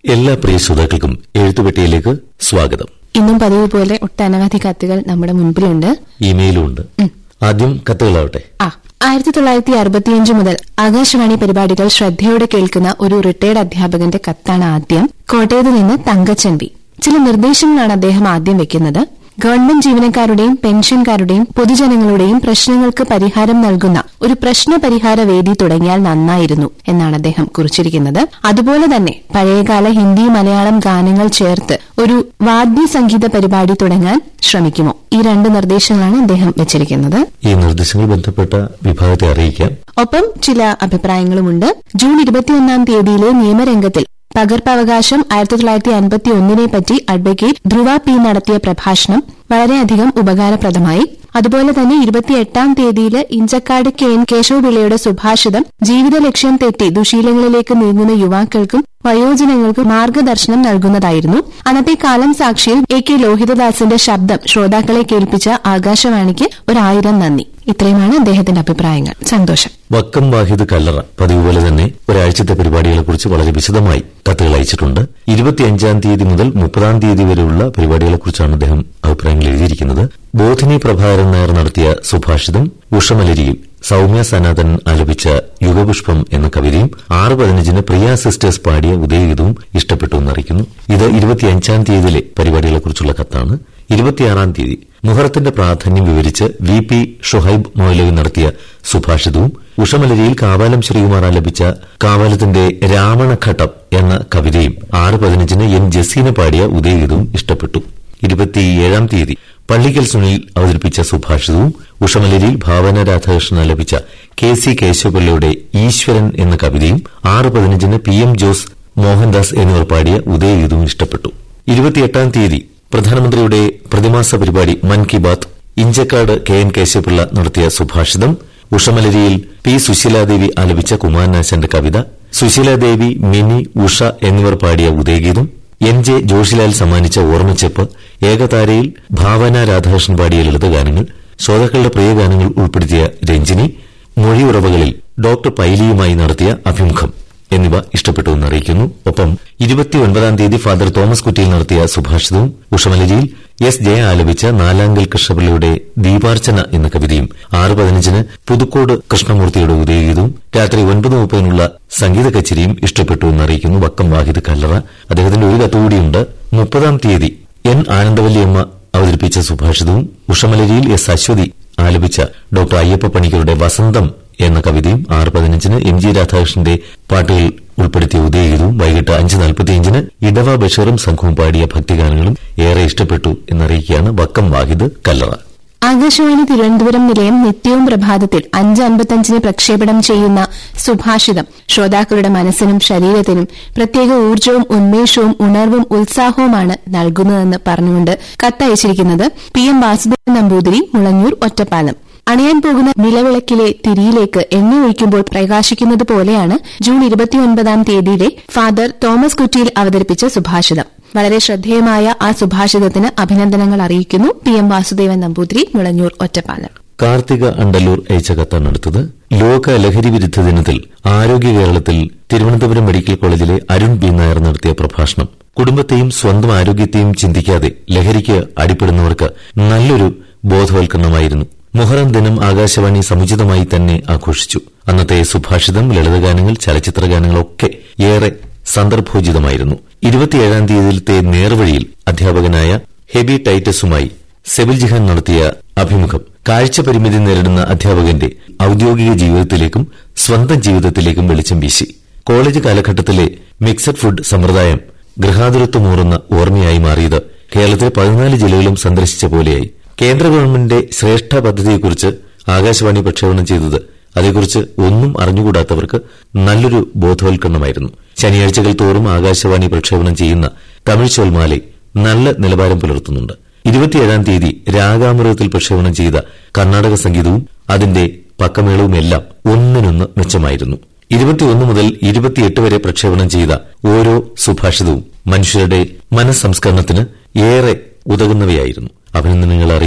എല്ലാ പ്രിയ ശ്രോതാക്കൾക്കും എഴുത്തുപെട്ടിയിലേക്ക് സ്വാഗതം ഇന്നും പതിവ് പോലെ ഒട്ടനവധി കത്തുകൾ നമ്മുടെ മുൻപിലുണ്ട് ഇമെയിലും ഉണ്ട് ആദ്യം കത്തുകളാവട്ടെ ആ ആയിരത്തി തൊള്ളായിരത്തി അറുപത്തിയഞ്ച് മുതൽ ആകാശവാണി പരിപാടികൾ ശ്രദ്ധയോടെ കേൾക്കുന്ന ഒരു റിട്ടയർഡ് അധ്യാപകന്റെ കത്താണ് ആദ്യം കോട്ടയത്ത് നിന്ന് തങ്കച്ചൻ വി ചില നിർദ്ദേശങ്ങളാണ് അദ്ദേഹം ആദ്യം വെക്കുന്നത് ഗവൺമെന്റ് ജീവനക്കാരുടെയും പെൻഷൻകാരുടെയും പൊതുജനങ്ങളുടെയും പ്രശ്നങ്ങൾക്ക് പരിഹാരം നൽകുന്ന ഒരു പ്രശ്ന പരിഹാര വേദി തുടങ്ങിയാൽ നന്നായിരുന്നു എന്നാണ് അദ്ദേഹം കുറിച്ചിരിക്കുന്നത് അതുപോലെ തന്നെ പഴയകാല ഹിന്ദി മലയാളം ഗാനങ്ങൾ ചേർത്ത് ഒരു വാദ്യ സംഗീത പരിപാടി തുടങ്ങാൻ ശ്രമിക്കുമോ ഈ രണ്ട് നിർദ്ദേശങ്ങളാണ് അദ്ദേഹം വെച്ചിരിക്കുന്നത് ഈ നിർദ്ദേശങ്ങൾ ബന്ധപ്പെട്ട വിഭാഗത്തെ അറിയിക്കാം ഒപ്പം ചില അഭിപ്രായങ്ങളുമുണ്ട് ജൂൺ ഇരുപത്തിയൊന്നാം തീയതിയിലെ നിയമരംഗത്തിൽ പകർപ്പവകാശം ആയിരത്തി തൊള്ളായിരത്തി അൻപത്തി ഒന്നിനെ പറ്റി അഡ്വക്കേറ്റ് ധ്രുവ പി നടത്തിയ പ്രഭാഷണം വളരെയധികം ഉപകാരപ്രദമായി അതുപോലെ തന്നെ ഇരുപത്തിയെട്ടാം തീയതിയിൽ ഇഞ്ചക്കാട് കെ എൻ കേശവപിള്ളയുടെ സുഭാഷിതം ജീവിത ലക്ഷ്യം തെറ്റി ദുശീലങ്ങളിലേക്ക് നീങ്ങുന്ന യുവാക്കൾക്കും വയോജനങ്ങൾക്കും മാർഗദർശനം നൽകുന്നതായിരുന്നു അന്നത്തെ കാലം സാക്ഷിയിൽ എ കെ ലോഹിതദാസിന്റെ ശബ്ദം ശ്രോതാക്കളെ കേൾപ്പിച്ച ആകാശവാണിക്ക് ഒരായിരം നന്ദി ഇത്രയുമാണ് അദ്ദേഹത്തിന്റെ അഭിപ്രായങ്ങൾ സന്തോഷം വക്കം വാഹിദ് കല്ലറ പതിവ് പോലെ തന്നെ ഒരാഴ്ചത്തെ പരിപാടികളെക്കുറിച്ച് വളരെ വിശദമായി കത്തുകൾ അയച്ചിട്ടുണ്ട് ഇരുപത്തിയഞ്ചാം തീയതി മുതൽ മുപ്പതാം തീയതി വരെയുള്ള പരിപാടികളെക്കുറിച്ചാണ് അദ്ദേഹം അഭിപ്രായങ്ങൾ എഴുതിയിരിക്കുന്നത് ബോധിനി പ്രഭാകരൻ നായർ നടത്തിയ സുഭാഷിതം ഉഷമലരിയിൽ സൌമ്യ സനാതൻ ആലപിച്ച യുഗപുഷ്പം എന്ന കവിതയും ആറ് പതിനഞ്ചിന് പ്രിയ സിസ്റ്റേഴ്സ് പാടിയ ഉദയഗീതവും ഇഷ്ടപ്പെട്ടു എന്നറിയിക്കുന്നു ഇത് ഇരുപത്തിയഞ്ചാം തീയതിയിലെ പരിപാടികളെക്കുറിച്ചുള്ള കത്താണ് ഇരുപത്തിയാറാം തീയതി മുഹറത്തിന്റെ പ്രാധാന്യം വിവരിച്ച് വി പി ഷുഹൈബ് മൊയ്ലവി നടത്തിയ സുഭാഷിതവും ഉഷമലരിയിൽ കാവാലം ശ്രീകുമാർ ആലപിച്ച കാവാലത്തിന്റെ രാവണഘട്ടം എന്ന കവിതയും ആറ് പതിനഞ്ചിന് എൻ ജസീന പാടിയ ഉദയഗീതവും ഇഷ്ടപ്പെട്ടു ഇരുപത്തിയേഴാം തീയതി പള്ളിക്കൽ സുനിൽ അവതരിപ്പിച്ച സുഭാഷിതവും ഉഷമലരിയിൽ ഭാവന രാധാകൃഷ്ണൻ ആലപിച്ച കെ സി കേശവപിള്ളയുടെ ഈശ്വരൻ എന്ന കവിതയും ആറ് പതിനഞ്ചിന് പി എം ജോസ് മോഹൻദാസ് എന്നിവർ പാടിയ ഉദയഗീതവും ഇഷ്ടപ്പെട്ടു ഇരുപത്തിയെട്ടാം തീയതി പ്രധാനമന്ത്രിയുടെ പ്രതിമാസ പരിപാടി മൻ കി ബാത്ത് ഇഞ്ചക്കാട് കെ എൻ കേശവപിള്ള നടത്തിയ സുഭാഷിതം ഉഷമലരിയിൽ പി സുശീലാദേവി ആലപിച്ച കുമാരനാശന്റെ കവിത സുശീലാദേവി മിനി ഉഷ എന്നിവർ പാടിയ ഉദയഗീതം എൻ ജെ ജോഷിലാൽ സമ്മാനിച്ച ഓർമ്മച്ചെപ്പ് ഏകതാരയിൽ ഭാവന രാധാകൃഷ്ണൻ പാടിയ ലളിതഗാനങ്ങൾ ശ്രോതാക്കളുടെ പ്രിയഗാനങ്ങൾ ഉൾപ്പെടുത്തിയ രഞ്ജിനി മൊഴിയുറവകളിൽ ഡോക്ടർ പൈലിയുമായി നടത്തിയ അഭിമുഖം എന്നിവ ഇഷ്ടപ്പെട്ടുവെന്ന് അറിയിക്കുന്നു ഒപ്പം ഇരുപത്തിയൊൻപതാം തീയതി ഫാദർ തോമസ് കുറ്റിയിൽ നടത്തിയ സുഭാഷിതവും ഉഷമലരിയിൽ എസ് ജയ ആലപിച്ച നാലാങ്കൽ കൃഷ്ണപിള്ളയുടെ ദീപാർച്ചന എന്ന കവിതയും ആറ് പതിനഞ്ചിന് പുതുക്കോട് കൃഷ്ണമൂർത്തിയുടെ ഉദയഗീതവും രാത്രി ഒൻപത് മുപ്പതിനുള്ള സംഗീത കച്ചേരിയും ഇഷ്ടപ്പെട്ടു എന്നറിയിക്കുന്നു വക്കം വാഹിദ് കല്ലറ അദ്ദേഹത്തിന്റെ ഒരു കത്തുകൂടിയുണ്ട് മുപ്പതാം തീയതി എൻ ആനന്ദവല്ലിയമ്മ അവതരിപ്പിച്ച സുഭാഷിതവും ഉഷമലരിയിൽ എസ് അശ്വതി ആലപിച്ച ഡോക്ടർ അയ്യപ്പ പണിക്കരുടെ വസന്തം എന്ന കവിതയും ആറ് പതിനഞ്ചിന് എം ജി രാധാകൃഷ്ണന്റെ പാട്ടുകൾ ഉൾപ്പെടുത്തിയ ഉദയഗീതവും വൈകിട്ട് അഞ്ച് നാൽപ്പത്തിയഞ്ചിന് ഇടവ ബഷീറും സംഘവും പാടിയ ഭക്തിഗാനങ്ങളും ഏറെ ഇഷ്ടപ്പെട്ടു എന്നറിയിക്കുകയാണ് വക്കം വാഹിദ് കല്ലറ ആകാശവാണി തിരുവനന്തപുരം നിലയം നിത്യവും പ്രഭാതത്തിൽ അഞ്ച് അൻപത്തഞ്ചിന് പ്രക്ഷേപണം ചെയ്യുന്ന സുഭാഷിതം ശ്രോതാക്കളുടെ മനസ്സിനും ശരീരത്തിനും പ്രത്യേക ഊർജ്ജവും ഉന്മേഷവും ഉണർവും ഉത്സാഹവുമാണ് നൽകുന്നതെന്ന് പറഞ്ഞുകൊണ്ട് കത്തയച്ചിരിക്കുന്നത് പി എം വാസുദേവൻ നമ്പൂതിരി മുളഞ്ഞൂർ ഒറ്റപ്പാലം അണയാൻ പോകുന്ന നിലവിളക്കിലെ തിരിയിലേക്ക് എണ്ണ ഒഴിക്കുമ്പോൾ പ്രകാശിക്കുന്നത് പോലെയാണ് ജൂൺ ഇരുപത്തിയൊൻപതാം തീയതിയിലെ ഫാദർ തോമസ് കുറ്റിയിൽ അവതരിപ്പിച്ച സുഭാഷിതം വളരെ ശ്രദ്ധേയമായ ആ സുഭാഷിതത്തിന് അഭിനന്ദനങ്ങൾ അറിയിക്കുന്നു പി എം വാസുദേവൻ നമ്പൂതിരി മുളഞ്ഞൂർ ഒറ്റപ്പാലം കാർത്തിക അണ്ടല്ലൂർ അയച്ച കത്താണ് അടുത്തത് ലോക ലഹരി വിരുദ്ധ ദിനത്തിൽ ആരോഗ്യ കേരളത്തിൽ തിരുവനന്തപുരം മെഡിക്കൽ കോളേജിലെ അരുൺ ബി നായർ നടത്തിയ പ്രഭാഷണം കുടുംബത്തെയും സ്വന്തം ആരോഗ്യത്തെയും ചിന്തിക്കാതെ ലഹരിക്ക് അടിപ്പെടുന്നവർക്ക് നല്ലൊരു ബോധവൽക്കരണമായിരുന്നു മുഹറം ദിനം ആകാശവാണി സമുചിതമായി തന്നെ ആഘോഷിച്ചു അന്നത്തെ സുഭാഷിതം ലളിതഗാനങ്ങൾ ചലച്ചിത്രഗാനങ്ങളൊക്കെ ഏറെ സന്ദർഭോചിതമായിരുന്നു ഇരുപത്തിയേഴാം തീയതിയിലത്തെ നേർവഴിയിൽ അധ്യാപകനായ ഹെബി ടൈറ്റസുമായി സെബിൽ ജിഹാൻ നടത്തിയ അഭിമുഖം കാഴ്ച പരിമിതി നേരിടുന്ന അധ്യാപകന്റെ ഔദ്യോഗിക ജീവിതത്തിലേക്കും സ്വന്തം ജീവിതത്തിലേക്കും വെളിച്ചം വീശി കോളേജ് കാലഘട്ടത്തിലെ മിക്സഡ് ഫുഡ് സമ്പ്രദായം ഗൃഹാതുരത്വമൂറുന്ന ഓർമ്മയായി മാറിയത് കേരളത്തിലെ പതിനാല് ജില്ലകളും സന്ദർശിച്ച പോലെയായി കേന്ദ്ര ഗവൺമെന്റിന്റെ ശ്രേഷ്ഠ പദ്ധതിയെക്കുറിച്ച് ആകാശവാണി പ്രക്ഷേപണം ചെയ്തത് അതേക്കുറിച്ച് ഒന്നും അറിഞ്ഞുകൂടാത്തവർക്ക് നല്ലൊരു ബോധവൽക്കരണമായിരുന്നു ശനിയാഴ്ചകൾ തോറും ആകാശവാണി പ്രക്ഷേപണം ചെയ്യുന്ന തമിഴ് ചോൽമാലെ നല്ല നിലവാരം പുലർത്തുന്നുണ്ട് ഇരുപത്തിയേഴാം തീയതി രാഗാമൃതത്തിൽ പ്രക്ഷേപണം ചെയ്ത കർണാടക സംഗീതവും അതിന്റെ പക്കമേളവുമെല്ലാം ഒന്നിനൊന്ന് മെച്ചമായിരുന്നു ഇരുപത്തിയൊന്ന് മുതൽ ഇരുപത്തിയെട്ട് വരെ പ്രക്ഷേപണം ചെയ്ത ഓരോ സുഭാഷിതവും മനുഷ്യരുടെ മനസ്സംസ്കരണത്തിന് ഏറെ ഉതകുന്നവയായിരുന്നു അഭിനന്ദനങ്ങൾ അറിയിക്കുന്നു